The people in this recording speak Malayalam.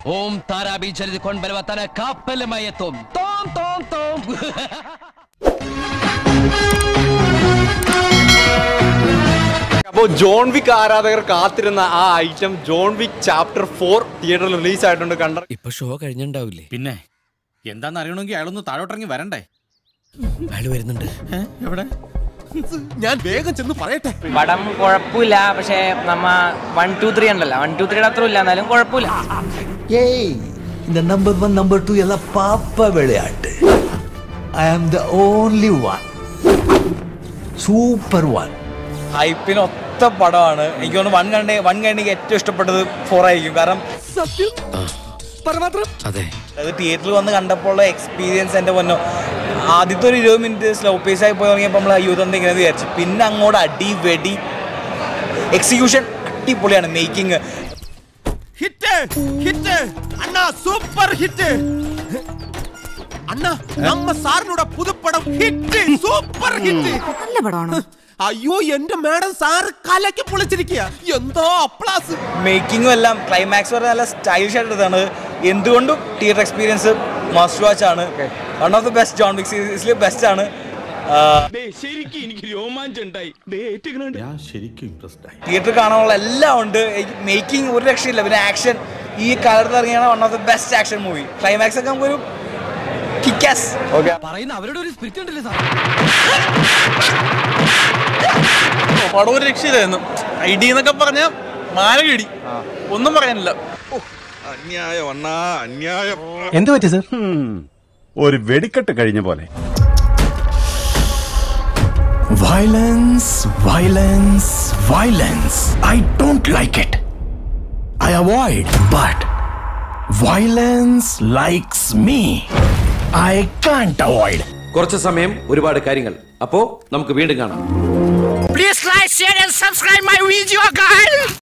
ಓಂ ತಾರಾ ಬೀಜರಿದುಕೊಂಡು ಬರುವ ತನ ಕಾಪ್ಪೆಲ್ಲ ಎತ್ತೋಂ ತೋಂ ತೋಂ ತೋಂ അപ്പോ ജോൺ വിക്ക് ആരാധകർ കാത്തിരുന്ന ആ item John Wick chapter four തിയേറ്ററിൽ റിലീസ് ആയിട്ടുണ്ട് കണ്ട ഇപ്പൊ ഷോ കഴിഞ്ഞിണ്ടാവില്ലേ പിന്നെ എന്താന്ന് അറിയണമെങ്കിൽ അയാളൊന്ന് താഴോട്ടിറങ്ങി വരണ്ടേ അയാള് വരുന്നുണ്ട് എവിടെ ഞാൻ വേഗം ചെന്ന് പറയട്ടെ പടം കുഴപ്പമില്ല പക്ഷേ നമ്മ വൺ ടു ത്രീ ഉണ്ടല്ലോ വൺ ടു ത്രീയുടെ അത്ര ഇല്ല എന്നാലും കുഴപ്പമില്ല ஏய் இந்த நம்பர் ஒன் நம்பர் டூ எல்லாம் பாப்பா விளையாட்டு I am the only one super one ഹൈപ്പിന് ഒത്ത പടമാണ് എനിക്ക് തോന്നുന്നു വൺ കണ്ട് വൺ കണ്ട് എനിക്ക് ഏറ്റവും ഇഷ്ടപ്പെട്ടത് ഫോർ ആയിരിക്കും കാരണം അതെ അത് തിയേറ്ററിൽ വന്ന് കണ്ടപ്പോൾ എക്സ്പീരിയൻസ് എൻ്റെ പൊന്നോ ആദ്യത്തെ ഒരു ഇരുപത് മിനിറ്റ് സ്ലോ പേസ് ആയി പോയി തുടങ്ങിയപ്പോൾ നമ്മൾ യൂത്ത് എന്താ ഇങ്ങനെ വിചാരിച്ചു പിന്നെ അങ്ങോട്ട് അടി വെടി എക്സിക്യൂഷൻ അടിപൊളിയാണ് മേക്കിംഗ് ഹിറ്റ് ഹിറ്റ് അണ്ണാ സൂപ്പർ ഹിറ്റ് അണ്ണാ നമ്മ സാറിനോட പുതുപ്പടം ഹിറ്റ് സൂപ്പർ ഹിറ്റ് നല്ല പടമാണോ അയ്യോ എന്റെ മാഡം സാറ് കലക്കി പൊളിച്ചിരിക്കുക എന്തോ അപ്ലാസ് മേക്കിങ്ങും എല്ലാം ക്ലൈമാക്സ് വരെ നല്ല സ്റ്റൈലിഷ് ആയിട്ട് എടുത്താണ് എന്തുകൊണ്ടും തിയേറ്റർ എക്സ്പീരിയൻസ് മസ്റ്റ് വാച്ച് ആണ് one of the best John Wick സീരീസിൽ ബെസ്റ്റ് ആണ് തിയേറ്റർ കാണാനുള്ള എല്ലാം ഉണ്ട് മേക്കിംഗ് ഒരു രക്ഷയില്ല പിന്നെ ആക്ഷൻ ഈ കാലത്ത് ഇറങ്ങിയാണ് one of the best action movie climax ഒക്കെ നമുക്കൊരു കിക്കാസ് ഓക്കെ പറയുന്ന അവരുടെ ഒരു സ്പിരിറ്റ് ഉണ്ടല്ലേ സാർ പടം ഒരു രക്ഷയില്ലായിരുന്നു ഐഡി എന്നൊക്കെ പറഞ്ഞ മാലകിടി ഒന്നും പറയാനില്ല എന്ത് പറ്റി സർ ഒരു വെടിക്കെട്ട് കഴിഞ്ഞ പോലെ Violence, violence, violence. I don't like it. I avoid, but violence likes me. I can't avoid. കുറച്ച് സമയം ഒരുപാട് കാര്യങ്ങൾ അപ്പോ നമുക്ക് വീണ്ടും കാണാം please like share and subscribe my video guys